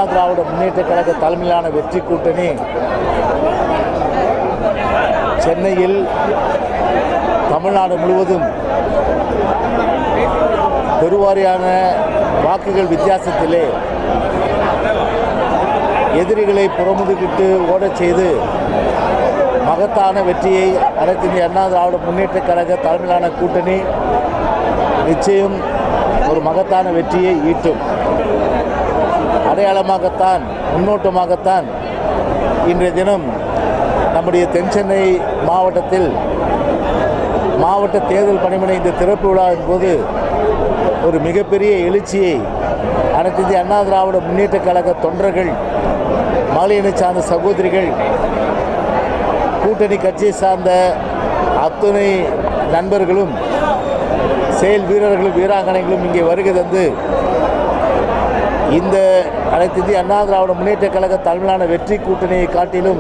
திராவிட முன்னேற்ற கழக தலைமையிலான வெற்றி கூட்டணி சென்னையில் தமிழ்நாடு முழுவதும் பெருவாரியான வாக்குகள் வித்தியாசத்திலே எதிரிகளை புறமுதுகிட்டு ஓடச் செய்து மகத்தான வெற்றியை அனைத்து இந்திய அண்ணா திராவிட முன்னேற்ற கழக தலைமையிலான கூட்டணி நிச்சயம் ஒரு மகத்தான வெற்றியை ஈட்டும் அடையாளமாகத்தான் முன்னோட்டமாகத்தான் இன்றைய தினம் நம்முடைய தென்சென்னை மாவட்டத்தில் மாவட்ட தேர்தல் பணிமனை இந்த திறப்பு விழாவின் போது ஒரு மிகப்பெரிய எழுச்சியை அனைத்து இந்திய அண்ணா திராவிட முன்னேற்ற கழக தொண்டர்கள் மகளிரை சார்ந்த சகோதரிகள் கூட்டணி கட்சியை சார்ந்த அத்துணை நண்பர்களும் செயல் வீரர்களும் வீராங்கனைகளும் இங்கே வருகை தந்து இந்த அனைத்து இந்திய அண்ணா திராவிட முன்னேற்ற கழக தலைமையிலான வெற்றி கூட்டணியை காட்டிலும்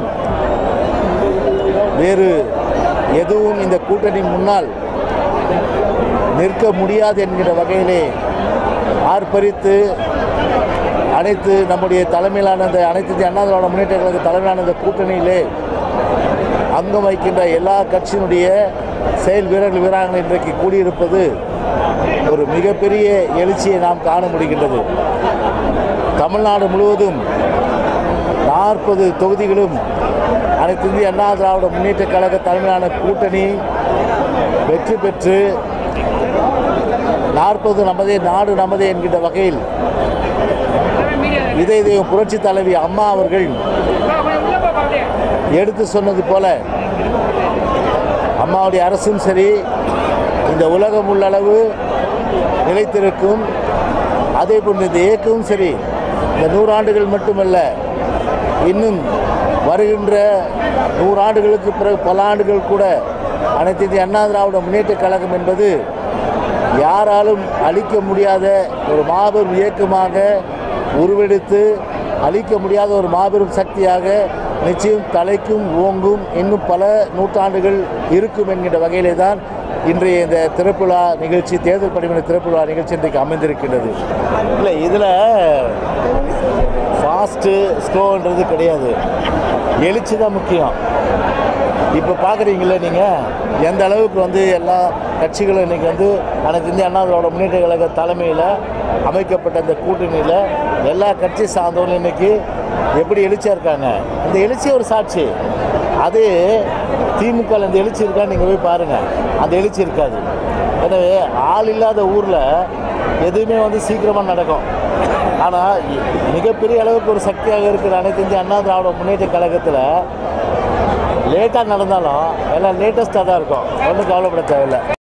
வேறு எதுவும் இந்த கூட்டணி முன்னால் நிற்க முடியாது என்கிற வகையிலே ஆர்ப்பரித்து அனைத்து நம்முடைய தலைமையிலான இந்த அனைத்து இந்திய அண்ணா திராவிட முன்னேற்ற கழக தலைமையிலான இந்த கூட்டணியிலே அங்கம் வைக்கின்ற எல்லா கட்சியினுடைய செயல் வீரர்கள் வீராங்கனை இன்றைக்கு கூடியிருப்பது ஒரு மிகப்பெரிய எழுச்சியை நாம் காண முடிகின்றது தமிழ்நாடு முழுவதும் நாற்பது தொகுதிகளும் அனைத்து இந்திய அண்ணா திராவிட முன்னேற்ற கழக தலைமையிலான கூட்டணி வெற்றி பெற்று நாற்பது நமதே நாடு நமதே என்கின்ற வகையில் இதய தெய்வம் புரட்சி தலைவி அம்மா அவர்கள் எடுத்து சொன்னது போல அம்மாவுடைய அரசும் சரி இந்த உலகம் உள்ளளவு நிலைத்திருக்கும் அதே போன்று இந்த இயக்கமும் சரி இந்த நூறாண்டுகள் மட்டுமல்ல இன்னும் வருகின்ற நூறாண்டுகளுக்கு பிறகு பல ஆண்டுகள் கூட அனைத்து இந்திய அண்ணா திராவிட முன்னேற்ற கழகம் என்பது யாராலும் அழிக்க முடியாத ஒரு மாபெரும் இயக்கமாக உருவெடுத்து அழிக்க முடியாத ஒரு மாபெரும் சக்தியாக நிச்சயம் தலைக்கும் ஓங்கும் இன்னும் பல நூற்றாண்டுகள் இருக்கும் என்கின்ற வகையிலே தான் இன்றைய இந்த திறப்புலா நிகழ்ச்சி தேர்தல் பணிமனை திறப்புலா நிகழ்ச்சி இன்றைக்கு அமைந்திருக்கின்றது இல்லை இதில் ஃபாஸ்ட்டு ஸ்லோன்றது கிடையாது எழுச்சி தான் முக்கியம் இப்போ பார்க்குறீங்களே நீங்கள் எந்த அளவுக்கு வந்து எல்லா கட்சிகளும் இன்றைக்கி வந்து அனைத்து இந்திய அண்ணா திராவிட முன்னேற்ற கழக தலைமையில் அமைக்கப்பட்ட இந்த கூட்டணியில் எல்லா கட்சி சார்ந்தவங்களும் இன்றைக்கி எப்படி எழுச்சியாக இருக்காங்க அந்த எழுச்சி ஒரு சாட்சி அது திமுக இந்த எழுச்சி இருக்கான்னு நீங்கள் போய் பாருங்கள் அந்த எழுச்சி இருக்காது எனவே ஆள் இல்லாத ஊரில் எதுவுமே வந்து சீக்கிரமாக நடக்கும் ஆனால் மிகப்பெரிய அளவுக்கு ஒரு சக்தியாக இருக்கிற அனைத்து இந்திய அண்ணா திராவிட முன்னேற்ற கழகத்தில் லேட்டாக நடந்தாலும் எல்லாம் லேட்டஸ்ட்டாக தான் இருக்கும் ஒன்றும் கவலைப்பட தேவையில்லை